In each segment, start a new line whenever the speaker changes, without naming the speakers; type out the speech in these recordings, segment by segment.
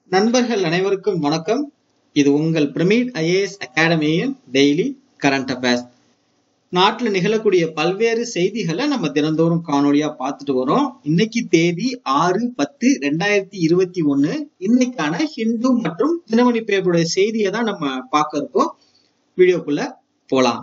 நண்பர்கள் அனைவருக்கும் வணக்கம் இது உங்கள் பிரமிட் ஐஏஎஸ் அகாடமியின் டெய்லி கரண்ட் அஃபேர்ஸ் நாட்டில் நிகழக்கூடிய பல்வேறு செய்திகளை நம்ம தினந்தோறும் காணொலியா பார்த்துட்டு வரோம் இன்னைக்கு தேதி ஆறு பத்து ரெண்டாயிரத்தி இருபத்தி ஒண்ணு இன்னைக்கான ஹிந்து மற்றும் தினமணி பேப்பருடைய செய்தியை தான் நம்ம பார்க்க இருக்கோம் வீடியோக்குள்ள போலாம்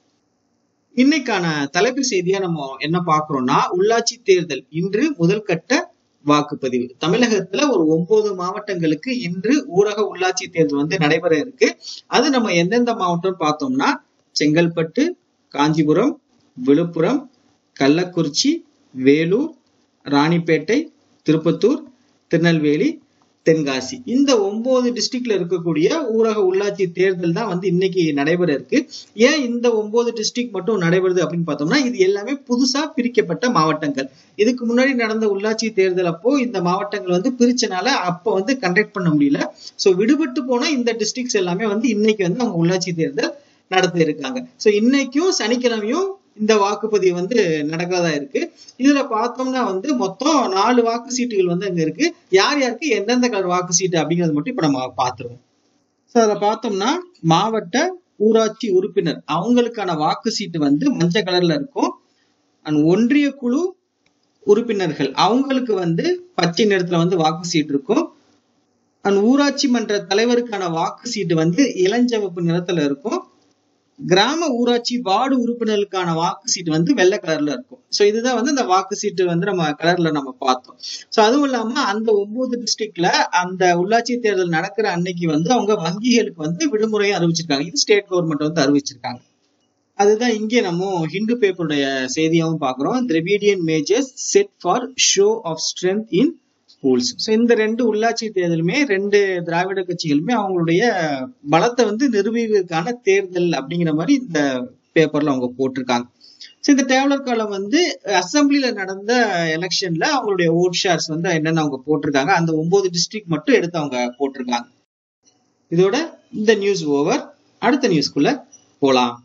இன்னைக்கான தலைப்பு செய்தியா நம்ம என்ன பார்க்கிறோம்னா உள்ளாட்சி தேர்தல் இன்று முதல் கட்ட வாக்குப்பதிவு தமிழகத்துல ஒரு ஒன்பது மாவட்டங்களுக்கு இன்று ஊரக உள்ளாட்சி தேர்தல் வந்து நடைபெற இருக்கு அது நம்ம எந்தெந்த மாவட்டம் பார்த்தோம்னா செங்கல்பட்டு காஞ்சிபுரம் விழுப்புரம் கள்ளக்குறிச்சி வேலூர் ராணிப்பேட்டை திருப்பத்தூர் திருநெல்வேலி தென்காசி இந்த ஒன்பது டிஸ்ட்ரிக்ட்ல இருக்கக்கூடிய ஊரக உள்ளாட்சி தேர்தல் தான் வந்து இன்னைக்கு நடைபெற இருக்கு ஏன் இந்த ஒன்பது டிஸ்ட்ரிக்ட் மட்டும் நடைபெறுது அப்படின்னு பார்த்தோம்னா இது எல்லாமே புதுசா பிரிக்கப்பட்ட மாவட்டங்கள் இதுக்கு முன்னாடி நடந்த உள்ளாட்சி தேர்தல் அப்போ இந்த மாவட்டங்கள் வந்து பிரிச்சனால அப்போ வந்து கண்டக்ட் பண்ண முடியல சோ விடுபட்டு போன இந்த டிஸ்ட்ரிக்ட்ஸ் எல்லாமே வந்து இன்னைக்கு வந்து அவங்க உள்ளாட்சி தேர்தல் நடத்த இருக்காங்க சோ இன்னைக்கும் சனிக்கிழமையும் இந்த வாக்குப்பதிவு வந்து நடக்கிறதா இருக்கு இதுல பார்த்தோம்னா வந்து மொத்தம் நாலு வாக்கு சீட்டுகள் வந்து அங்க இருக்கு யார் யாருக்கு எந்தெந்த கலர் வாக்கு சீட்டு அப்படிங்கிறது மட்டும் இப்ப நம்ம பார்த்துருவோம் ஸோ அதில் பார்த்தோம்னா மாவட்ட ஊராட்சி உறுப்பினர் அவங்களுக்கான வாக்கு சீட்டு வந்து மஞ்சள் கலர்ல இருக்கும் அண்ட் ஒன்றிய குழு உறுப்பினர்கள் அவங்களுக்கு வந்து பச்சை நிறத்துல வந்து வாக்கு சீட்டு இருக்கும் அண்ட் ஊராட்சி மன்ற தலைவருக்கான வாக்கு சீட்டு வந்து இளஞ்சவப்பு நிறத்துல இருக்கும் கிராம ஊராட்சி வார்டு உறுப்பினர்களுக்கான வாக்கு சீட்டு வந்து வெள்ளை கலர்ல இருக்கும் சோ இதுதான் வந்து இந்த வாக்கு சீட்டு வந்து நம்ம கலர்ல நம்ம பார்த்தோம் சோ அதுவும் இல்லாம அந்த ஒன்பது டிஸ்ட்ரிக்ட்ல அந்த உள்ளாட்சி தேர்தல் நடக்கிற அன்னைக்கு வந்து அவங்க வங்கிகளுக்கு வந்து விடுமுறையை அறிவிச்சிருக்காங்க இது ஸ்டேட் கவர்மெண்ட் வந்து அறிவிச்சிருக்காங்க அதுதான் இங்கே நம்ம ஹிந்து பேப்பருடைய செய்தியாகவும் பார்க்கிறோம் Dravidian majors set for show of strength in schools so இந்த ரெண்டு உள்ளாட்சி தேர்தலுமே ரெண்டு திராவிட கட்சிகளுமே அவங்களுடைய பலத்தை வந்து நிரூபிக்கிறதுக்கான தேர்தல் அப்படிங்கிற மாதிரி இந்த பேப்பர்ல அவங்க போட்டிருக்காங்க ஸோ இந்த டேவலர் காலம் வந்து அசம்பிளில நடந்த எலெக்ஷன்ல அவங்களுடைய ஓட் ஷேர்ஸ் வந்து என்னென்ன அவங்க போட்டிருக்காங்க அந்த ஒன்பது டிஸ்ட்ரிக்ட் மட்டும் எடுத்து அவங்க போட்டிருக்காங்க இதோட இந்த நியூஸ் ஓவர் அடுத்த நியூஸ்க்குள்ள போலாம்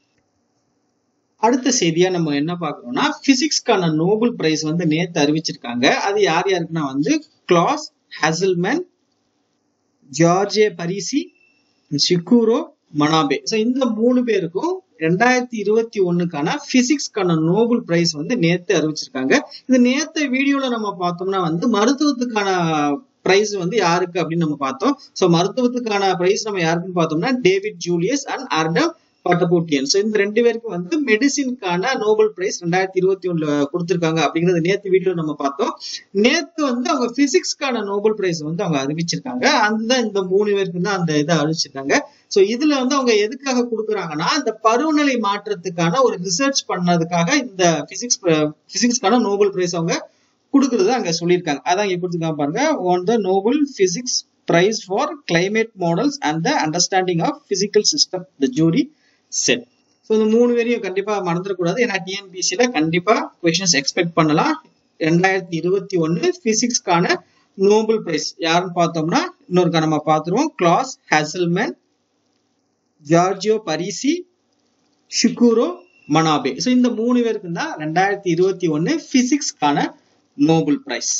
அடுத்த செய்தியா நம்ம என்ன பாக்குறோம்னா பிசிக்ஸ்க்கான நோபல் பிரைஸ் வந்து நேத்து அறிவிச்சிருக்காங்க அது யார் யாருக்குன்னா வந்து கிளாஸ் ஹசல்மேன் ஜார்ஜே பரிசி சிக்கூரோ மனாபே ஸோ இந்த மூணு பேருக்கும் ரெண்டாயிரத்தி இருபத்தி ஒண்ணுக்கான பிசிக்ஸ்க்கான நோபல் பிரைஸ் வந்து நேத்து அறிவிச்சிருக்காங்க இது நேத்த வீடியோல நம்ம பார்த்தோம்னா வந்து மருத்துவத்துக்கான பிரைஸ் வந்து யாருக்கு அப்படின்னு நம்ம பார்த்தோம் ஸோ மருத்துவத்துக்கான பிரைஸ் நம்ம யாருக்குன்னு பார்த்தோம்னா David Julius and Ardem Patapoutian so இந்த ரெண்டு பேருக்கு வந்து மெடிசின்கான நோபல் பிரைஸ் ரெண்டாயிரத்தி இருபத்தி ஒண்ணுல கொடுத்திருக்காங்க அப்படிங்கறது நேத்து வீடியோ நம்ம பார்த்தோம் நேத்து வந்து அவங்க பிசிக்ஸ்க்கான நோபல் பிரைஸ் வந்து அவங்க அறிவிச்சிருக்காங்க அந்த இந்த மூணு பேருக்கு தான் அந்த இதை அறிவிச்சிருக்காங்க ஸோ இதுல வந்து அவங்க எதுக்காக கொடுக்குறாங்கன்னா இந்த பருவநிலை மாற்றத்துக்கான ஒரு ரிசர்ச் பண்ணதுக்காக இந்த பிசிக்ஸ் பிசிக்ஸ்க்கான நோபல் பிரைஸ் அவங்க கொடுக்கறத அங்க சொல்லியிருக்காங்க அதான் இங்க கொடுத்துருக்காங்க பாருங்க won the Nobel physics prize for climate models and the understanding of physical system the jury said so இந்த மூணு பேரையும் கண்டிப்பா மறந்துடக்கூடாது ஏன்னா டிஎன்பிசியில கண்டிப்பா கொஸ்டின்ஸ் எக்ஸ்பெக்ட் பண்ணலாம் ரெண்டாயிரத்தி இருபத்தி ஒன்னு பிசிக்ஸ்க்கான நோபல் பிரைஸ் யாருன்னு பார்த்தோம்னா இன்னொருக்கா நம்ம பார்த்துருவோம் Klaus Hasselmann Giorgio Parisi Syukuro Manabe so இந்த மூணு பேருக்கு தான் ரெண்டாயிரத்தி இருபத்தி ஒன்னு பிசிக்ஸ்க்கான நோபல் பிரைஸ்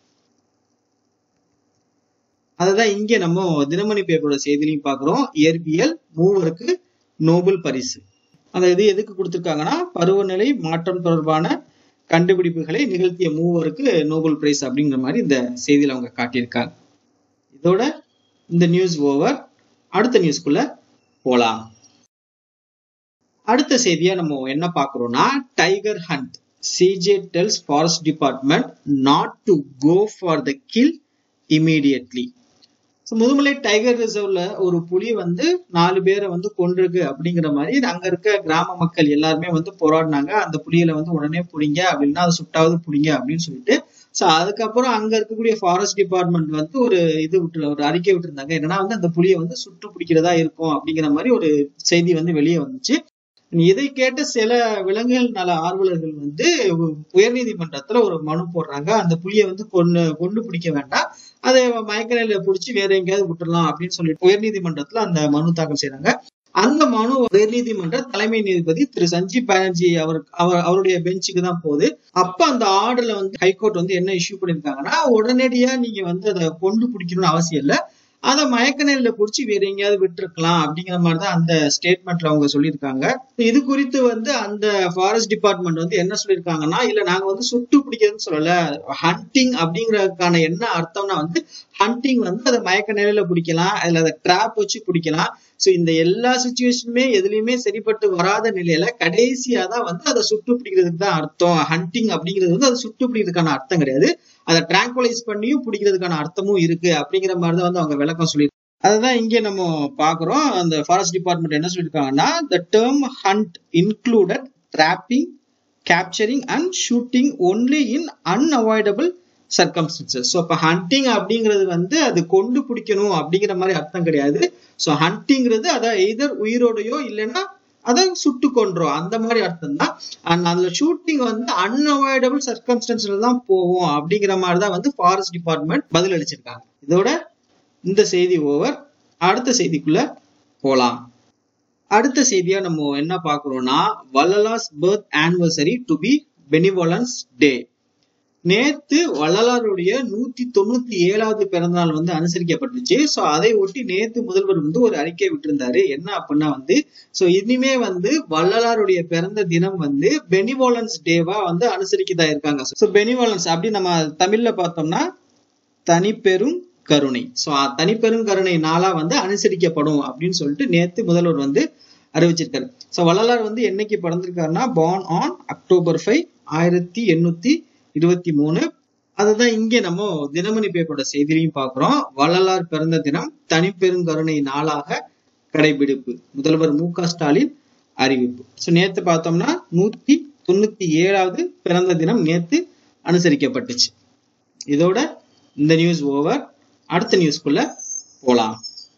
அதுதான் இங்க நம்ம தினமணி பேப்பரோட செய்திலையும் பாக்குறோம் இயற்பியல் மூவருக்கு நோபல் பரிசு அந்த இது எதுக்கு கொடுத்திருக்காங்கன்னா பருவநிலை மாற்றம் தொடர்பான கண்டுபிடிப்புகளை நிகழ்த்திய மூவருக்கு நோபல் பிரைஸ் அப்படிங்கிற மாதிரி இந்த செய்தியில அவங்க காட்டியிருக்காங்க இதோட இந்த நியூஸ் ஓவர் அடுத்த நியூஸ்க்குள்ள போலாம் அடுத்த செய்தியா நம்ம என்ன பாக்குறோம்னா tiger hunt CJ tells forest department not to go for the kill immediately so Mudumalai tiger ரிசர்வ்ல ஒரு புலி வந்து நாலு பேரை வந்து கொண்டிருக்கு அப்படிங்கிற மாதிரி அங்க இருக்க கிராம மக்கள் எல்லாருமே வந்து போராடினாங்க அந்த புலியில வந்து உடனே புடிங்க அப்படின்னா அதை சுட்டாவது புடிங்க அப்படின்னு சொல்லிட்டு ஸோ அதுக்கப்புறம் அங்க இருக்கக்கூடிய ஃபாரஸ்ட் டிபார்ட்மெண்ட் வந்து ஒரு இது விட்டு ஒரு அறிக்கை விட்டுருந்தாங்க என்னன்னா வந்து அந்த புலியை வந்து சுட்டு பிடிக்கிறதா இருக்கும் அப்படிங்கிற மாதிரி ஒரு செய்தி வந்து வெளியே வந்துச்சு இதை கேட்ட சில விலங்குகள் நல ஆர்வலர்கள் வந்து உயர்நீதிமன்றத்துல ஒரு மனு போடுறாங்க அந்த புலியை வந்து கொண்டு கொண்டு பிடிக்க வேண்டாம் அதை மயக்க நிலையில பிடிச்சி வேற எங்கேயாவது விட்டுறலாம் அப்படின்னு சொல்லிட்டு உயர்நீதிமன்றத்துல அந்த மனு தாக்கல் செய்யறாங்க அந்த மனு உயர்நீதிமன்ற தலைமை நீதிபதி திரு சஞ்சீப் பானர்ஜி அவர் அவர் அவருடைய பெஞ்சுக்கு தான் போகுது அப்ப அந்த ஆர்டர்ல வந்து ஹைகோர்ட் வந்து என்ன இஷ்யூ பண்ணிருக்காங்கன்னா உடனடியா நீங்க வந்து அதை கொண்டு பிடிக்கணும்னு அவசியம் இல்ல அதை மயக்க நிலையில புடிச்சு வேற எங்கேயாவது விட்டுருக்கலாம் அப்படிங்கிற மாதிரிதான் அந்த ஸ்டேட்மெண்ட்ல அவங்க சொல்லியிருக்காங்க இது குறித்து வந்து அந்த ஃபாரஸ்ட் டிபார்ட்மெண்ட் வந்து என்ன சொல்லியிருக்காங்கன்னா இல்ல நாங்க வந்து சுட்டு பிடிக்கிறதுன்னு சொல்லல ஹண்டிங் அப்படிங்கறதுக்கான என்ன அர்த்தம்னா வந்து ஹண்டிங் வந்து அதை மயக்க நிலையில பிடிக்கலாம் அதுல அதை ட்ராப் வச்சு பிடிக்கலாம் சோ இந்த எல்லா சுச்சுவேஷனுமே எதுலயுமே சரிப்பட்டு வராத நிலையில கடைசியா தான் வந்து அதை சுட்டு பிடிக்கிறதுக்கு தான் அர்த்தம் ஹண்டிங் அப்படிங்கிறது வந்து அதை சுட்டு பிடிக்கிறதுக்கான அர்த்தம் கிடையாது அதை டிராங்குலைஸ் பண்ணியும் பிடிக்கிறதுக்கான அர்த்தமும் இருக்கு அப்படிங்கிற மாதிரி தான் வந்து அவங்க விளக்கம் சொல்லி அதுதான் இங்கே நம்ம பாக்குறோம் அந்த ஃபாரஸ்ட் டிபார்ட்மெண்ட் என்ன சொல்லியிருக்காங்கன்னா the term hunt included trapping capturing and shooting only in unavoidable circumstances so இப்போ ஹண்டிங் அப்படிங்கிறது வந்து அது கொண்டு பிடிக்கணும் அப்படிங்கிற மாதிரி அர்த்தம் கிடையாது ஸோ ஹண்டிங்கிறது அதை எதர் உயிரோடையோ இல்லைன்னா அதை சுட்டு கொன்றோம் அந்த மாதிரி அர்த்தம் தான் அண்ட் அதுல ஷூட்டிங் வந்து அன்அவாய்டபிள் சர்க்கம்ஸ்டன்ஸ்ல தான் போவோம் அப்படிங்கிற மாதிரி தான் வந்து ஃபாரஸ்ட் டிபார்ட்மெண்ட் பதில் அளிச்சிருக்காங்க இதோட இந்த செய்தி ஓவர் அடுத்த செய்திக்குள்ள போலாம் அடுத்த செய்தியா நம்ம என்ன பாக்குறோம்னா Vallalar's birth anniversary to be benevolence day நேத்து வள்ளலாருடைய நூத்தி தொண்ணூத்தி ஏழாவது பிறந்தநாள் வந்து அனுசரிக்கப்பட்டுச்சு சோ அதை ஒட்டி நேத்து முதல்வர் வந்து ஒரு அறிக்கை விட்டிருந்தாரு என்ன அப்படின்னா வந்து சோ இனிமே வந்து வள்ளலாருடைய பிறந்த தினம் வந்து பெனிவோலன்ஸ் டேவா வந்து அனுசரிக்கதா இருக்காங்க சோ பெனிவோலன்ஸ் அப்படி நம்ம தமிழ்ல பார்த்தோம்னா தனிப்பெரும் கருணை சோ தனிப்பெரும் கருணை நாளா வந்து அனுசரிக்கப்படும் அப்படின்னு சொல்லிட்டு நேத்து முதல்வர் வந்து அறிவிச்சிருக்காரு சோ வள்ளலார் வந்து என்னைக்கு பிறந்திருக்காருன்னா பார்ன் ஆன் அக்டோபர் ஃபைவ் ஆயிரத்தி எண்ணூத்தி இருபத்தி மூணு அதுதான் இங்கே நம்ம தினமணி பேப்பரோட செய்தியிலையும் பாக்குறோம் வள்ளலார் பிறந்த தினம் தனிப்பெருங்கருணை நாளாக கடைபிடிப்பு முதல்வர் மு க ஸ்டாலின் அறிவிப்பு சோ நேத்து பார்த்தோம்னா நூத்தி தொண்ணூத்தி ஏழாவது பிறந்த தினம் நேத்து அனுசரிக்கப்பட்டுச்சு இதோட இந்த நியூஸ் ஓவர் அடுத்த நியூஸ்க்குள்ள போலாம்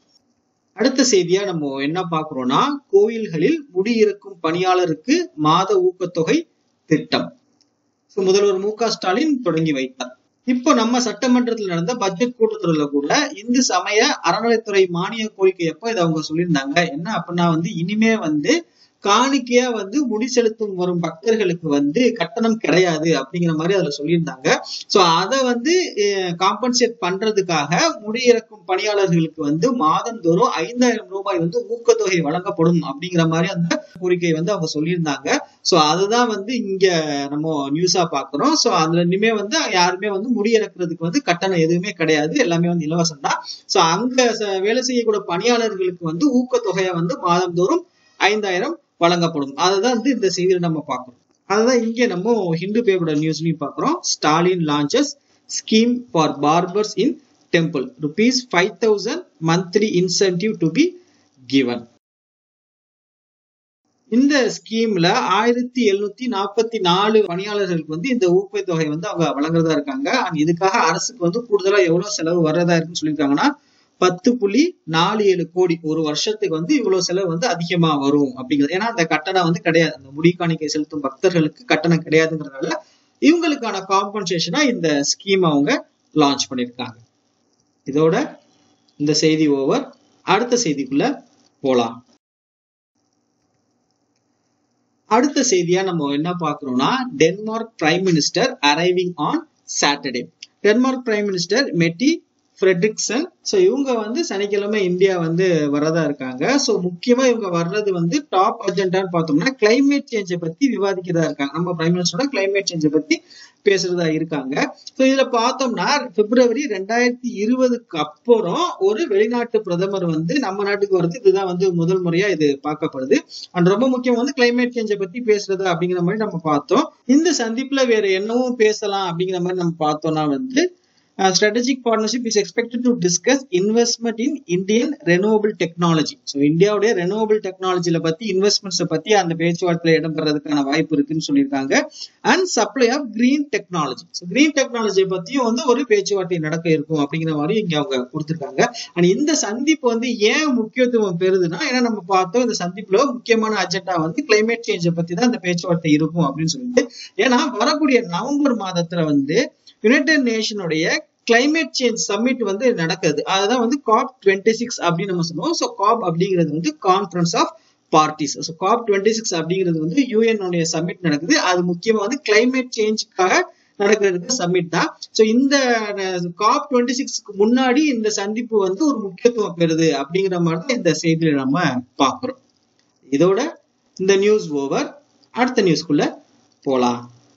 அடுத்த செய்தியா நம்ம என்ன பாக்குறோம்னா கோயில்களில் முடியிருக்கும் பணியாளருக்கு மாத ஊக்கத்தொகை திட்டம் முதல்வர் மு க ஸ்டாலின் தொடங்கி வைத்தார் இப்போ நம்ம சட்டமன்றத்தில் நடந்த பட்ஜெட் கூட்டத்தொடர்ல கூட இந்து சமய அறநிலைத்துறை மானிய கோரிக்கை எப்போ இதை அவங்க சொல்லியிருந்தாங்க என்ன அப்படின்னா வந்து இனிமே வந்து காணிக்கையா வந்து முடி செலுத்தும் வரும் பக்தர்களுக்கு வந்து கட்டணம் கிடையாது அப்படிங்கிற மாதிரி அதுல சொல்லியிருந்தாங்க சோ அதை வந்து காம்பன்சேட் பண்றதுக்காக முடியிறக்கும் பணியாளர்களுக்கு வந்து மாதந்தோறும் ஐந்தாயிரம் ரூபாய் வந்து ஊக்கத்தொகை வழங்கப்படும் அப்படிங்கிற மாதிரி அந்த கோரிக்கை வந்து அவங்க சொல்லியிருந்தாங்க சோ அதுதான் வந்து இங்க நம்ம நியூஸா பாக்குறோம் சோ அதுல இனிமே வந்து யாருமே வந்து முடியிறக்கிறதுக்கு வந்து கட்டணம் எதுவுமே கிடையாது எல்லாமே வந்து இலவசம் தான் சோ அங்க வேலை செய்யக்கூடிய பணியாளர்களுக்கு வந்து ஊக்கத்தொகையை வந்து மாதந்தோறும் ஐந்தாயிரம் வழங்கப்படும் அதுதான் வந்து இந்த செய்தியில நம்ம பார்க்கிறோம் அதுதான் இங்க நம்ம ஹிந்து பேப்பரோட நியூஸ்லயும் பாக்குறோம் Stalin launches scheme for barbers in temple rupees five thousand monthly incentive to be given இந்த ஸ்கீம்ல ஆயிரத்தி எழுநூத்தி நாற்பத்தி நாலு பணியாளர்களுக்கு வந்து இந்த ஊக்கத்தொகை வந்து அவங்க வழங்குறதா இருக்காங்க இதுக்காக அரசுக்கு வந்து கூடுதலா எவ்வளவு செலவு வர்றதா இருக்குன்னு சொல்லியிருக்காங்கன்னா பத்து புள்ளி நாலு ஏழு கோடி ஒரு வருஷத்துக்கு வந்து இவ்வளவு செலவு வந்து அதிகமா வரும் அப்படிங்கிறது ஏன்னா அந்த கட்டணம் வந்து கிடையாது அந்த முடிக்காணிக்கை செலுத்தும் பக்தர்களுக்கு கட்டணம் கிடையாதுங்கிறதுனால இவங்களுக்கான காம்பன்சேஷனா இந்த ஸ்கீம் அவங்க லான்ச் பண்ணிருக்காங்க இதோட இந்த செய்தி ஓவர் அடுத்த செய்திக்குள்ள போலாம் அடுத்த செய்தியா நம்ம என்ன பாக்குறோம்னா Denmark prime minister arriving on Saturday Denmark prime minister Mette Frederiksen so இவங்க வந்து சனிக்கிழமை இந்தியா வந்து வரதா இருக்காங்க ஸோ முக்கியமா இவங்க வர்றது வந்து டாப் அஜெண்டான்னு பார்த்தோம்னா கிளைமேட் சேஞ்சை பத்தி விவாதிக்கிறதா இருக்காங்க நம்ம பிரைம் மினிஸ்டரோட கிளைமேட் சேஞ்சை பத்தி பேசுறதா இருக்காங்க ஸோ இதுல பார்த்தோம்னா பிப்ரவரி ரெண்டாயிரத்தி இருபதுக்கு அப்புறம் ஒரு வெளிநாட்டு பிரதமர் வந்து நம்ம நாட்டுக்கு வருது இதுதான் வந்து முதல் முறையா இது பார்க்கப்படுது அண்ட் ரொம்ப முக்கியம் வந்து கிளைமேட் சேஞ்சை பத்தி பேசுறது அப்படிங்கிற மாதிரி நம்ம பார்த்தோம் இந்த சந்திப்புல வேற என்னவும் பேசலாம் அப்படிங்கிற மாதிரி நம்ம பார்த்தோம்னா வந்து strategic partnership is expected to discuss investment in Indian renewable technology so இந்தியாவுடைய ரெனோவபிள் டெக்னாலஜில பத்தி இன்வெஸ்ட்மெண்ட்ஸை பத்தி அந்த பேச்சுவார்த்தையில இடம்பெறதுக்கான வாய்ப்பு இருக்குன்னு சொல்லியிருக்காங்க and supply of green technology so green டெக்னாலஜியை பத்தியும் வந்து ஒரு பேச்சுவார்த்தை நடக்க இருக்கும் அப்படிங்கிற மாதிரி இங்க அவங்க கொடுத்துருக்காங்க அண்ட் இந்த சந்திப்பு வந்து ஏன் முக்கியத்துவம் பெறுதுன்னா ஏன்னா நம்ம பார்த்தோம் இந்த சந்திப்புல முக்கியமான அஜெண்டா வந்து கிளைமேட் சேஞ்சை பத்தி தான் இந்த பேச்சுவார்த்தை இருக்கும் அப்படின்னு சொல்லிட்டு ஏன்னா வரக்கூடிய நவம்பர் மாதத்துல வந்து யுனைடெட் நேஷனுடைய கிளைமேட் சேஞ்ச் சம்மிட் வந்து நடக்குது அதுதான் வந்து காப் டுவெண்ட்டி சிக்ஸ் அப்படின்னு நம்ம சொல்லுவோம் ஸோ காப் அப்படிங்கிறது வந்து conference of parties so COP twenty six அப்படிங்கிறது வந்து யூஎன் உடைய சம்மிட் நடக்குது அது முக்கியமா வந்து கிளைமேட் சேஞ்சுக்காக நடக்கிறதுக்கு சம்மிட் தான் ஸோ இந்த காப் டுவெண்ட்டி சிக்ஸ்க்கு முன்னாடி இந்த சந்திப்பு வந்து ஒரு முக்கியத்துவம் பெறுது அப்படிங்கிற மாதிரி தான் இந்த செய்தியில நம்ம பார்க்கிறோம் இதோட இந்த நியூஸ் ஓவர் அடுத்த நியூஸ்க்குள்ள போலாம்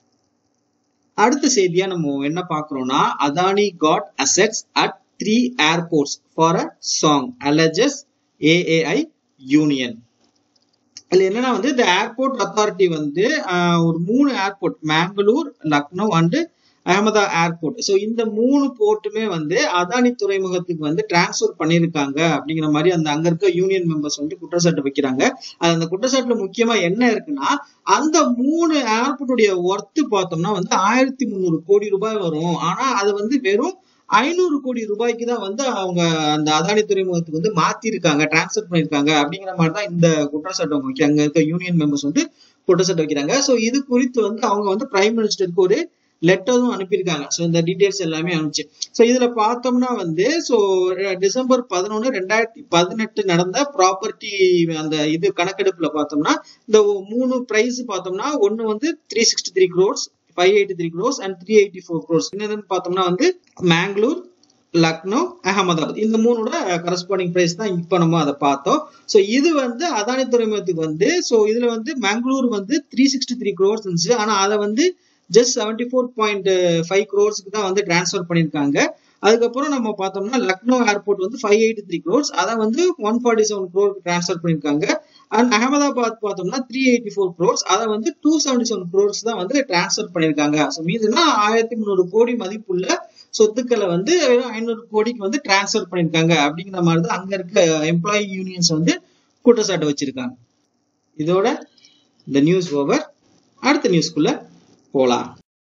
அடுத்த செய்தியா நம்ம என்ன பாக்குறோம்னா Adani got assets at three airports for a song alleges AAI union அதுல என்னன்னா வந்து இந்த ஏர்போர்ட் அத்தாரிட்டி வந்து ஒரு மூணு ஏர்போர்ட் மேங்களூர் லக்னோ அண்டு அகமதா ஏர்போர்ட் ஸோ இந்த மூணு போர்ட்டுமே வந்து அதானி துறைமுகத்துக்கு வந்து டிரான்ஸ்ஃபர் பண்ணியிருக்காங்க அப்படிங்கிற மாதிரி அந்த அங்க இருக்க யூனியன் மெம்பர்ஸ் வந்து குற்றச்சாட்டு வைக்கிறாங்க அது அந்த குற்றச்சாட்டுல முக்கியமா என்ன இருக்குன்னா அந்த மூணு ஏர்போர்ட்டுடைய ஒர்த்து பார்த்தோம்னா வந்து ஆயிரத்தி முந்நூறு கோடி ரூபாய் வரும் ஆனா அது வந்து வெறும் ஐநூறு கோடி ரூபாய்க்கு தான் வந்து அவங்க அந்த அதானி துறைமுகத்துக்கு வந்து மாத்திருக்காங்க டிரான்ஸ்ஃபர் பண்ணிருக்காங்க அப்படிங்கிற மாதிரி தான் இந்த குற்றச்சாட்டு அவங்க வைக்கிறாங்க இருக்க யூனியன் மெம்பர்ஸ் வந்து குற்றச்சாட்டு வைக்கிறாங்க ஸோ இது குறித்து வந்து அவங்க வந்து பிரைம் மினிஸ்டருக்கு ஒரு லெட்டரும் அனுப்பியிருக்காங்க ஸோ இந்த டீடைல்ஸ் எல்லாமே அனுப்பிச்சு ஸோ இதுல பார்த்தோம்னா வந்து ஸோ டிசம்பர் பதினொன்று ரெண்டாயிரத்தி பதினெட்டு நடந்த ப்ராப்பர்ட்டி அந்த இது கணக்கெடுப்புல பார்த்தோம்னா இந்த மூணு பிரைஸ் பார்த்தோம்னா ஒன்னு வந்து three sixty three crores five eighty three crores and three eighty four crores என்னன்னு பார்த்தோம்னா வந்து மேங்களூர் லக்னோ அகமதாபாத் இந்த மூணோட கரஸ்பாண்டிங் பிரைஸ் தான் இப்போ நம்ம அதை பார்த்தோம் ஸோ இது வந்து அதானி துறைமுகத்துக்கு வந்து ஸோ இதுல வந்து மேங்களூர் வந்து த்ரீ சிக்ஸ்டி த்ரீ க்ரோர்ஸ் இருந்துச்சு ஆனா அதை வந்து just seventy four point five க்ரோர்ஸ்க்கு தான் வந்து டிரான்ஸ்ஃபர் பண்ணியிருக்காங்க அதுக்கப்புறம் நம்ம பார்த்தோம்னா லக்னோ ஏர்போர்ட் வந்து ஃபைவ் எயிட்டி த்ரீ க்ரோர்ஸ் அதை வந்து ஒன் ஃபார்ட்டி செவன் க்ரோருக்கு டிரான்ஸ்ஃபர் பண்ணியிருக்காங்க அண்ட் அகமதாபாத் பார்த்தோம்னா த்ரீ எயிட்டி ஃபோர் க்ரோர்ஸ் அதை வந்து டூ செவன்டி செவன் க்ரோர்ஸ் தான் வந்து டிரான்ஸ்ஃபர் பண்ணியிருக்காங்க ஸோ மீதுனா ஆயிரத்தி முந்நூறு கோடி மதிப்புள்ள சொத்துக்களை வந்து வெறும் ஐநூறு கோடிக்கு வந்து டிரான்ஸ்ஃபர் பண்ணியிருக்காங்க அப்படிங்கிற மாதிரி தான் அங்க இருக்க எம்ப்ளாயி யூனியன்ஸ் வந்து குற்றச்சாட்டு வச்சிருக்காங்க இதோட இந்த நியூஸ் ஓவர் அடுத்த நியூஸ்க்குள்ள போலாம்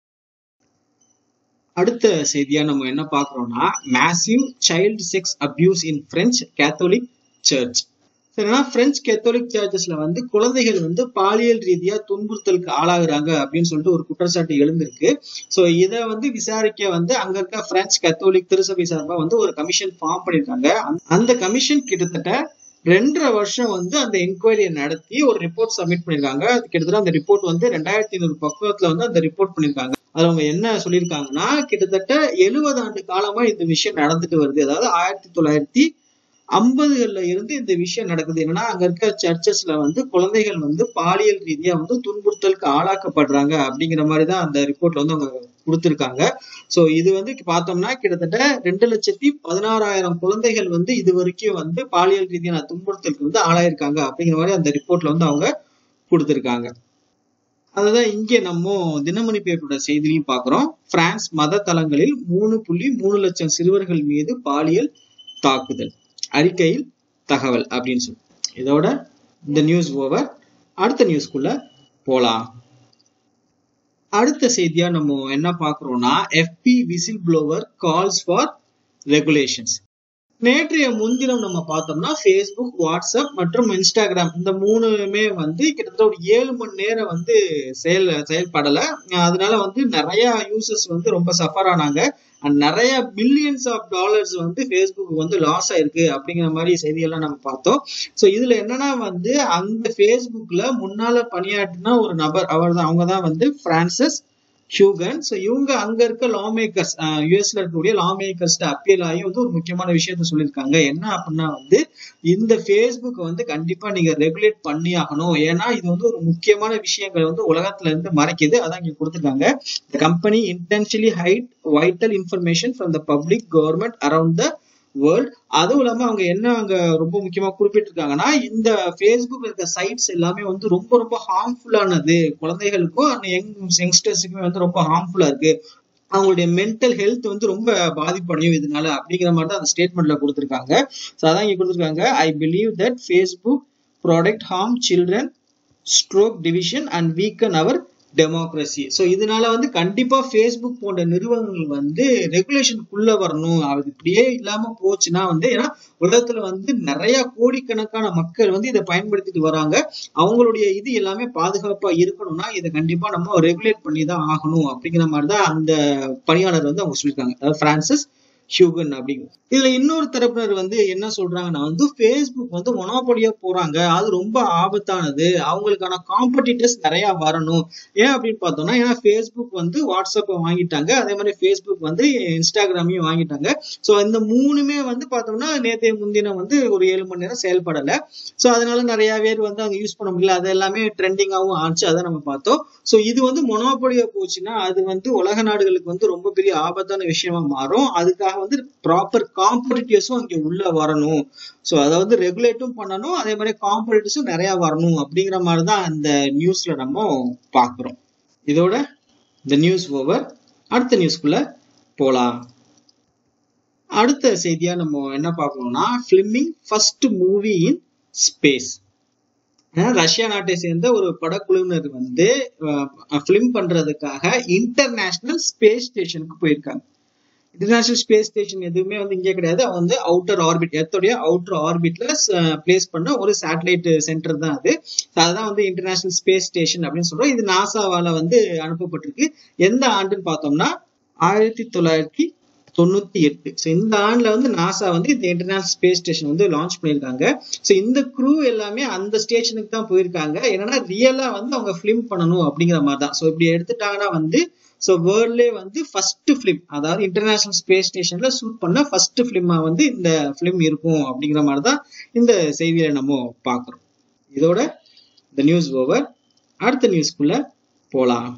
அடுத்த செய்தியா நம்ம என்ன பாக்குறோம்னா massive child sex abuse in French Catholic church சரினா பிரெஞ்சு கேத்தோலிக் சர்ச்சஸ்ல வந்து குழந்தைகள் வந்து பாலியல் ரீதியா துன்புறுத்தலுக்கு ஆளாகுறாங்க அப்படின்னு சொல்லிட்டு ஒரு குற்றச்சாட்டு எழுந்திருக்கு ஸோ இதை வந்து விசாரிக்க வந்து அங்க இருக்க பிரெஞ்சு கேத்தோலிக் திருசபை சார்பா வந்து ஒரு கமிஷன் ஃபார்ம் பண்ணிருக்காங்க அந்த கமிஷன் கிட்டத்தட்ட ரெண்டரை வருஷம் வந்து அந்த என்கொயரியை நடத்தி ஒரு ரிப்போர்ட் சப்மிட் பண்ணிருக்காங்க அது கிட்டத்தட்ட அந்த ரிப்போர்ட் வந்து ரெண்டாயிரத்தி ஐநூறு பக்கத்துல வந்து அந்த ரிப்போர்ட் பண்ணிருக்காங்க அது அவங்க என்ன சொல்லியிருக்காங்கன்னா கிட்டத்தட்ட எழுபது ஆண்டு காலமா இந்த விஷயம் நடந்துட்டு வருது அதாவது ஆயிரத்தி தொள்ளாயிரத்தி ஐம்பதுகள்ல இருந்து இந்த விஷயம் நடக்குது என்னன்னா அங்க இருக்க சர்ச்சஸ்ல வந்து குழந்தைகள் வந்து பாலியல் ரீதியா வந்து துன்புறுத்தலுக்கு ஆளாக்கப்படுறாங்க அப்படிங்கிற மாதிரி தான் அந்த ரிப்போர்ட்ல வந்து அவங்க கொடுத்திருக்காங்க சோ இது வந்து பார்த்தோம்னா கிட்டத்தட்ட ரெண்டு லட்சத்தி பதினாறாயிரம் குழந்தைகள் வந்து இது வரைக்கும் வந்து பாலியல் ரீதியான துன்புறுத்தலுக்கு வந்து ஆளாயிருக்காங்க அப்படிங்கிற மாதிரி அந்த ரிப்போர்ட்ல வந்து அவங்க கொடுத்திருக்காங்க அதுதான் இங்கே நம்ம தினமணி பேப்பரோட செய்திலையும் பாக்குறோம் பிரான்ஸ் மத தலங்களில் மூணு புள்ளி மூணு லட்சம் சிறுவர்கள் மீது பாலியல் தாக்குதல் அறிக்கையில் தகவல் அப்படின்னு சொல்லி இதோட இந்த நியூஸ் ஓவர் அடுத்த நியூஸ்க்குள்ள போலாம் அடுத்த செய்தியா நம்ம என்ன பாக்குறோம்னா FB whistleblower calls for regulations நேற்றைய முன்தினம் நம்ம பார்த்தோம்னா ஃபேஸ்புக் வாட்ஸ்அப் மற்றும் இன்ஸ்டாகிராம் இந்த மூணுமே வந்து கிட்டத்தட்ட ஒரு ஏழு மணி நேரம் வந்து செயல் செயல்படல அதனால வந்து நிறைய யூசர்ஸ் வந்து ரொம்ப சஃபர் ஆனாங்க அண்ட் நிறைய பில்லியன்ஸ் ஆஃப் டாலர்ஸ் வந்து ஃபேஸ்புக் வந்து லாஸ் ஆயிருக்கு அப்படிங்கிற மாதிரி செய்தியெல்லாம் நம்ம பார்த்தோம் ஸோ இதுல என்னன்னா வந்து அந்த ஃபேஸ்புக்ல முன்னால பணியாற்றின ஒரு நபர் அவர் தான் அவங்க தான் வந்து பிரான்சஸ் ஹியூகன் ஸோ இவங்க அங்க இருக்க லா மேக்கர்ஸ் யூஎஸ்ல இருக்கக்கூடிய லா மேக்கர்ஸ் அப்பீல் ஆகி வந்து ஒரு முக்கியமான விஷயத்த சொல்லியிருக்காங்க என்ன அப்படின்னா வந்து இந்த ஃபேஸ்புக் வந்து கண்டிப்பா நீங்க ரெகுலேட் பண்ணி ஆகணும் ஏன்னா இது வந்து ஒரு முக்கியமான விஷயங்கள் வந்து உலகத்துல இருந்து மறைக்குது அதான் இங்க கொடுத்துருக்காங்க the company intentionally hide vital information from the public government around the world அதுவும் இல்லாம அவங்க என்ன அங்க ரொம்ப முக்கியமா குறிப்பிட்டிருக்காங்கன்னா இந்த ஃபேஸ்புக் இருக்க சைட்ஸ் எல்லாமே வந்து ரொம்ப ரொம்ப ஹார்ம்ஃபுல்லானது குழந்தைகளுக்கும் அந்த யங் யங்ஸ்டர்ஸுக்குமே வந்து ரொம்ப ஹார்ம்ஃபுல்லா இருக்கு அவங்களுடைய மென்டல் ஹெல்த் வந்து ரொம்ப பாதிப்படையும் இதனால அப்படிங்கிற மாதிரி தான் அந்த ஸ்டேட்மெண்ட்ல கொடுத்துருக்காங்க ஸோ அதான் இங்க கொடுத்துருக்காங்க I believe that Facebook product harm children stoke division and weaken our democracy so இதனால வந்து கண்டிப்பா ஃபேஸ்புக் போன்ற நிறுவனங்கள் வந்து ரெகுலேஷனுக்குள்ள வரணும் அது இப்படியே இல்லாம போச்சுன்னா வந்து ஏன்னா உலகத்துல வந்து நிறைய கோடிக்கணக்கான மக்கள் வந்து இதை பயன்படுத்திட்டு வராங்க அவங்களுடைய இது எல்லாமே பாதுகாப்பா இருக்கணும்னா இதை கண்டிப்பா நம்ம ரெகுலேட் பண்ணி தான் ஆகணும் அப்படிங்கிற மாதிரி தான் அந்த பணியாளர் வந்து அவங்க சொல்லியிருக்காங்க அதாவது பிரான்சிஸ் ஹியூகன் அப்படிங்க இதுல இன்னொரு தரப்பினர் வந்து என்ன சொல்றாங்கன்னா வந்து ஃபேஸ்புக் வந்து மொனோபொலியா போறாங்க அது ரொம்ப ஆபத்தானது அவங்களுக்கான காம்படிட்டர்ஸ் நிறைய வரணும் ஏன் அப்படின்னு பார்த்தோம்னா ஏன்னா ஃபேஸ்புக் வந்து வாட்ஸ்அப்பை வாங்கிட்டாங்க அதே மாதிரி ஃபேஸ்புக் வந்து இன்ஸ்டாகிராமையும் வாங்கிட்டாங்க ஸோ இந்த மூணுமே வந்து பார்த்தோம்னா நேற்றைய முன்தினம் வந்து ஒரு ஏழு மணி நேரம் செயல்படலை ஸோ அதனால நிறைய பேர் வந்து அங்கே யூஸ் பண்ண முடியல அது எல்லாமே ட்ரெண்டிங்காகவும் ஆச்சு அதை நம்ம பார்த்தோம் ஸோ இது வந்து மொனோபொலியா போச்சுன்னா அது வந்து உலக நாடுகளுக்கு வந்து ரொம்ப பெரிய ஆபத்தான விஷயமா மாறும் அதுக்காக வந்து ப்ராப்பர் காம்படிட்டிவ்ஸும் அங்கே உள்ள வரணும் ஸோ அதை வந்து ரெகுலேட்டும் பண்ணணும் அதே மாதிரி காம்படிட்டிவ்ஸும் நிறைய வரணும் அப்படிங்கிற மாதிரி தான் அந்த நியூஸ்ல நம்ம பார்க்குறோம் இதோட இந்த நியூஸ் ஓவர் அடுத்த நியூஸ்க்குள்ள போலாம் அடுத்த செய்தியா நம்ம என்ன பார்க்கணும்னா filming first movie in space Russia நாட்டை சேர்ந்த ஒரு படக்குழுவினர் வந்து ஃபிலிம் பண்றதுக்காக இன்டர்நேஷனல் ஸ்பேஸ் ஸ்டேஷனுக்கு போயிருக்காங்க இன்டர்நேஷனல் ஸ்பேஸ் ஸ்டேஷன் எதுவுமே வந்து இங்கே கிடையாது அவன் வந்து அவுட்டர் ஆர்பிட் எர்த்தோடைய அவுட்டர் ஆர்பிட்ல பிளேஸ் பண்ண ஒரு சேட்டலைட் சென்டர் தான் அது அதுதான் வந்து இன்டர்நேஷனல் ஸ்பேஸ் ஸ்டேஷன் அப்படின்னு சொல்றோம் இது நாசாவால வந்து அனுப்பப்பட்டிருக்கு எந்த ஆண்டுன்னு பார்த்தோம்னா ஆயிரத்தி தொள்ளாயிரத்தி தொண்ணூத்தி எட்டு ஸோ இந்த ஆண்டுல வந்து நாசா வந்து இந்த இன்டர்நேஷனல் ஸ்பேஸ் ஸ்டேஷன் வந்து லான்ச் பண்ணியிருக்காங்க ஸோ இந்த க்ரூ எல்லாமே அந்த ஸ்டேஷனுக்கு தான் போயிருக்காங்க என்னன்னா ரியலா வந்து அவங்க ஃபிலிம் பண்ணணும் அப்படிங்கிற மாதிரி தான் ஸோ இப்படி எடுத்துட்டாங்கன்னா வந்து ஸோ வேர்ல்ட்லேயே வந்து ஃபர்ஸ்ட் ஃபிலிம் அதாவது இன்டர்நேஷனல் ஸ்பேஸ் ஸ்டேஷன்ல ஷூட் பண்ண ஃபர்ஸ்ட் ஃபிலிமா வந்து இந்த ஃபிலிம் இருக்கும் அப்படிங்கிற மாதிரி தான் இந்த செய்தியில நம்ம பார்க்குறோம் இதோட இந்த நியூஸ் ஓவர் அடுத்த நியூஸ்க்குள்ள போலாம்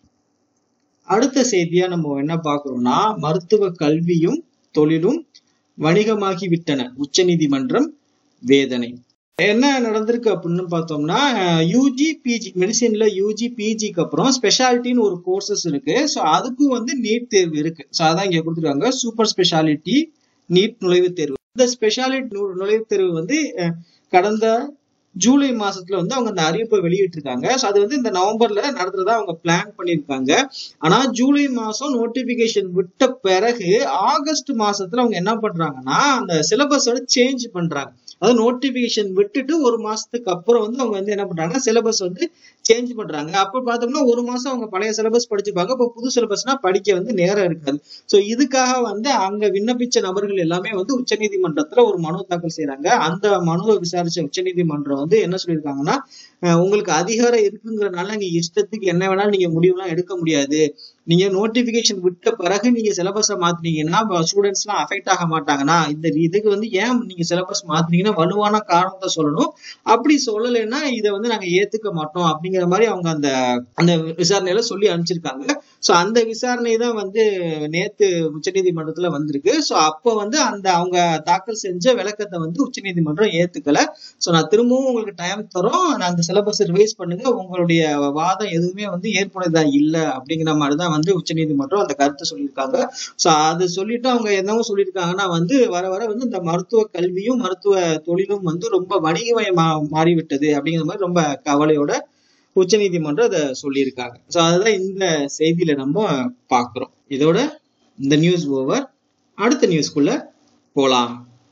அடுத்த செய்தியா நம்ம என்ன பார்க்கிறோம்னா மருத்துவ கல்வியும் தொழிலும் வணிகமாகி விட்டன உச்சநீதிமன்றம் வேதனை என்ன நடந்திருக்கு அப்படின்னு பார்த்தோம்னா யூஜி பிஜி மெடிசின்ல யூஜி பிஜிக்கு அப்புறம் ஸ்பெஷாலிட்டின்னு ஒரு கோர்சஸ் இருக்கு ஸோ அதுக்கும் வந்து நீட் தேர்வு இருக்கு ஸோ அதான் இங்க கொடுத்துருக்காங்க சூப்பர் ஸ்பெஷாலிட்டி நீட் நுழைவுத் தேர்வு இந்த ஸ்பெஷாலிட்டி நுழைவுத் தேர்வு வந்து கடந்த ஜூலை மாசத்துல வந்து அவங்க அந்த அறிவிப்பை வெளியிட்டிருக்காங்க ஸோ அது வந்து இந்த நவம்பர்ல நடத்துறதா அவங்க பிளான் பண்ணியிருக்காங்க ஆனா ஜூலை மாசம் நோட்டிபிகேஷன் விட்ட பிறகு ஆகஸ்ட் மாசத்துல அவங்க என்ன பண்றாங்கன்னா அந்த சிலபஸோட சேஞ்ச் பண்றாங்க அதாவது நோட்டிபிகேஷன் விட்டுட்டு ஒரு மாசத்துக்கு அப்புறம் வந்து அவங்க வந்து என்ன பண்றாங்கன்னா சிலபஸ் வந்து சேஞ்ச் பண்றாங்க அப்ப பார்த்தோம்னா ஒரு மாசம் அவங்க பழைய சிலபஸ் படிச்சுப்பாங்க இப்போ புது சிலபஸ்னா படிக்க வந்து நேரம் இருக்காது ஸோ இதுக்காக வந்து அங்க விண்ணப்பிச்ச நபர்கள் எல்லாமே வந்து உச்சநீதிமன்றத்துல ஒரு மனு தாக்கல் செய்யறாங்க அந்த மனுவை விசாரிச்ச உச்சநீதிமன்றம் வந்து என்ன சொல்லியிருக்காங்கன்னா உங்களுக்கு அதிகாரம் இருக்குங்கிறனால நீங்க இஷ்டத்துக்கு என்ன வேணாலும் நீங்க முடிவுலாம் எடுக்க முடியாது நீங்க நோட்டிபிகேஷன் விட்ட பிறகு நீங்க சிலபஸை மாத்தினீங்கன்னா ஸ்டூடெண்ட்ஸ் எல்லாம் அஃபெக்ட் ஆக மாட்டாங்கன்னா இந்த இதுக்கு வந்து ஏன் நீங்க சிலபஸ் மாத்தினீங்கன்னா வலுவான காரணத்தை சொல்லணும் அப்படி சொல்லலைன்னா இதை வந்து நாங்க ஏத்துக்க மாட்டோம் அப்படிங்கிற மாதிரி அவங்க அந்த அந்த விசாரணையில சொல்லி அனுப்பிச்சிருக்காங்க ஸோ அந்த விசாரணை தான் வந்து நேத்து உச்சநீதிமன்றத்துல வந்திருக்கு ஸோ அப்போ வந்து அந்த அவங்க தாக்கல் செஞ்ச விளக்கத்தை வந்து உச்சநீதிமன்றம் ஏத்துக்கல ஸோ நான் திரும்பவும் உங்களுக்கு டைம் தரோம் நான் அந்த சிலபஸ் ரிவைஸ் பண்ணுங்க உங்களுடைய வாதம் எதுவுமே வந்து ஏற்புடையதா இல்லை அப்படிங்கிற மாதிரி தான் வந்து உச்சநீதிமன்றம் அந்த கருத்தை சொல்லியிருக்காங்க ஸோ அது சொல்லிட்டு அவங்க என்னவோ சொல்லியிருக்காங்கன்னா வந்து வர வர வந்து இந்த மருத்துவ கல்வியும் மருத்துவ தொழிலும் வந்து ரொம்ப வணிகமயமா மாறிவிட்டது அப்படிங்கிற மாதிரி ரொம்ப கவலையோட உச்சநீதிமன்றம் அதை சொல்லியிருக்காங்க ஸோ அதுதான் இந்த செய்தியில நம்ம பார்க்குறோம் இதோட இந்த நியூஸ் ஓவர் அடுத்த நியூஸ்க்குள்ள போலாம்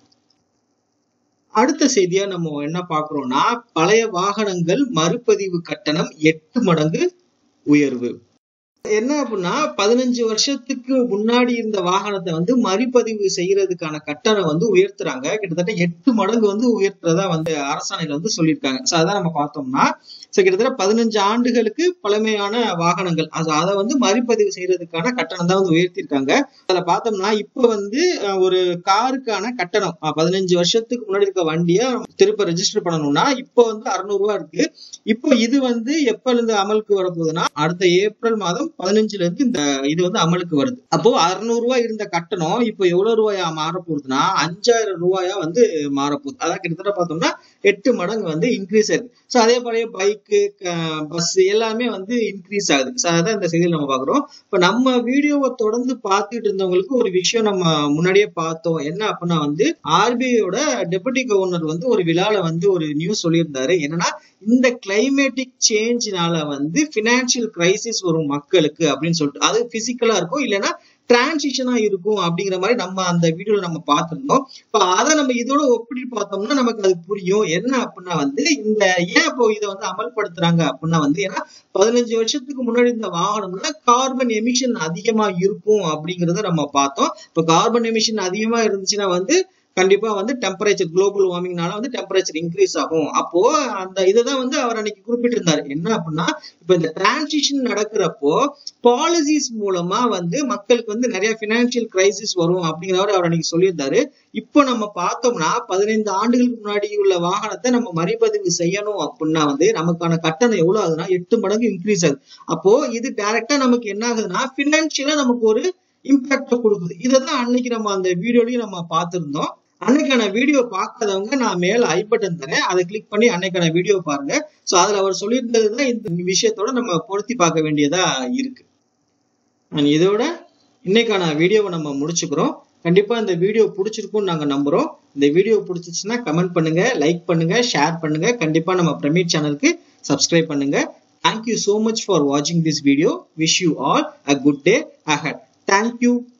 அடுத்த செய்தியா நம்ம என்ன பார்க்கிறோம்னா பழைய வாகனங்கள் மறுபதிவு கட்டணம் எட்டு மடங்கு உயர்வு என்ன அப்படின்னா பதினஞ்சு வருஷத்துக்கு முன்னாடி இருந்த வாகனத்தை வந்து மறுபதிவு செய்யறதுக்கான கட்டணம் வந்து உயர்த்துறாங்க கிட்டத்தட்ட எட்டு மடங்கு வந்து உயர்த்துறதா வந்து அரசாணையில வந்து சொல்லியிருக்காங்க ஸோ அதான் நம்ம பார்த்தோம்னா ஸோ கிட்டத்தட்ட பதினஞ்சு ஆண்டுகளுக்கு பழமையான வாகனங்கள் அது அதை வந்து மறுபதிவு செய்யறதுக்கான கட்டணம் தான் வந்து உயர்த்திருக்காங்க அதில் பார்த்தோம்னா இப்போ வந்து ஒரு காருக்கான கட்டணம் பதினஞ்சு வருஷத்துக்கு முன்னாடி இருக்க வண்டியை திருப்ப ரெஜிஸ்டர் பண்ணணும்னா இப்போ வந்து அறுநூறுவா இருக்கு இப்போ இது வந்து எப்ப இருந்து அமலுக்கு வரப்போகுதுன்னா அடுத்த ஏப்ரல் மாதம் பதினஞ்சுல இருந்து இந்த இது வந்து அமலுக்கு வருது அப்போ அறுநூறு ரூபாய் இருந்த கட்டணம் இப்போ எவ்வளவு ரூபாயா மாற போகுதுன்னா அஞ்சாயிரம் ரூபாயா வந்து மாறப்போகுது அதான் கிட்டத்தட்ட பார்த்தோம்னா எட்டு மடங்கு வந்து இன்க்ரீஸ் ஆகுது ஸோ அதே போலயே பைக்கு பஸ் எல்லாமே வந்து இன்க்ரீஸ் ஆகுது ஸோ அதான் இந்த செய்தியில் நம்ம பார்க்குறோம் இப்போ நம்ம வீடியோவை தொடர்ந்து பார்த்துட்டு இருந்தவங்களுக்கு ஒரு விஷயம் நம்ம முன்னாடியே பார்த்தோம் என்ன அப்படின்னா வந்து ஆர்பிஐயோட டெபுட்டி கவர்னர் வந்து ஒரு விழால வந்து ஒரு நியூஸ் சொல்லியிருந்தாரு என்னன்னா இந்த கிளைமேட்டிக் சேஞ்ச்னால வந்து பினான்சியல் கிரைசிஸ் வரும் மக்களுக்கு அப்படின்னு சொல்லிட்டு அது பிசிக்கலா இருக்கும் இல்லைன்னா டிரான்சிஷனா இருக்கும் அப்படிங்கிற மாதிரி நம்ம அந்த வீடியோல நம்ம பார்த்திருந்தோம் இப்ப அதை நம்ம இதோட ஒப்பிட்டு பார்த்தோம்னா நமக்கு அது புரியும் என்ன அப்படின்னா வந்து இந்த ஏன் இப்போ இதை வந்து அமல்படுத்துறாங்க அப்படின்னா வந்து ஏன்னா பதினஞ்சு வருஷத்துக்கு முன்னாடி இந்த வாகனம்ல கார்பன் எமிஷன் அதிகமா இருக்கும் அப்படிங்கறத நம்ம பார்த்தோம் இப்ப கார்பன் எமிஷன் அதிகமா இருந்துச்சுன்னா வந்து கண்டிப்பா வந்து டெம்பரேச்சர் குளோபல் வார்மிங்னால வந்து டெம்பரேச்சர் இன்க்ரீஸ் ஆகும் அப்போ அந்த இதுதான் வந்து அவர் அன்னைக்கு குறிப்பிட்டிருந்தாரு என்ன அப்படின்னா இப்ப இந்த டிரான்சிஷன் நடக்கிறப்போ பாலிசிஸ் மூலமா வந்து மக்களுக்கு வந்து நிறைய பினான்சியல் கிரைசிஸ் வரும் அப்படிங்கிறவர் அவர் அன்னைக்கு சொல்லியிருந்தாரு இப்போ நம்ம பார்த்தோம்னா பதினைந்து ஆண்டுகளுக்கு முன்னாடி உள்ள வாகனத்தை நம்ம மறுபதிவு செய்யணும் அப்படின்னா வந்து நமக்கான கட்டணம் எவ்வளவு ஆகுதுன்னா எட்டு மடங்கு இன்க்ரீஸ் ஆகுது அப்போ இது டைரக்டா நமக்கு என்ன ஆகுதுன்னா பினான்சியலா நமக்கு ஒரு இம்பாக்ட கொடுக்குது இதை தான் அன்னைக்கு நம்ம அந்த வீடியோலயும் நம்ம பார்த்திருந்தோம் அன்னைக்கான வீடியோ பார்க்காதவங்க நான் மேல ஐ பட்டன் தரேன் அதை கிளிக் பண்ணி அன்னைக்கான வீடியோ பாருங்க சோ அதுல அவர் சொல்லியிருந்தது தான் இந்த விஷயத்தோட நம்ம பொருத்தி பார்க்க வேண்டியதா இருக்கு And இதோட இன்னைக்கான வீடியோவை நம்ம முடிச்சுக்கிறோம் கண்டிப்பா இந்த வீடியோ பிடிச்சிருக்கும்னு நாங்க நம்புறோம் இந்த வீடியோ பிடிச்சிச்சுன்னா கமெண்ட் பண்ணுங்க லைக் பண்ணுங்க ஷேர் பண்ணுங்க கண்டிப்பா நம்ம பிரமிட் சேனலுக்கு சப்ஸ்கிரைப் பண்ணுங்க thank you so much for watching this video wish you all a good day ahead thank you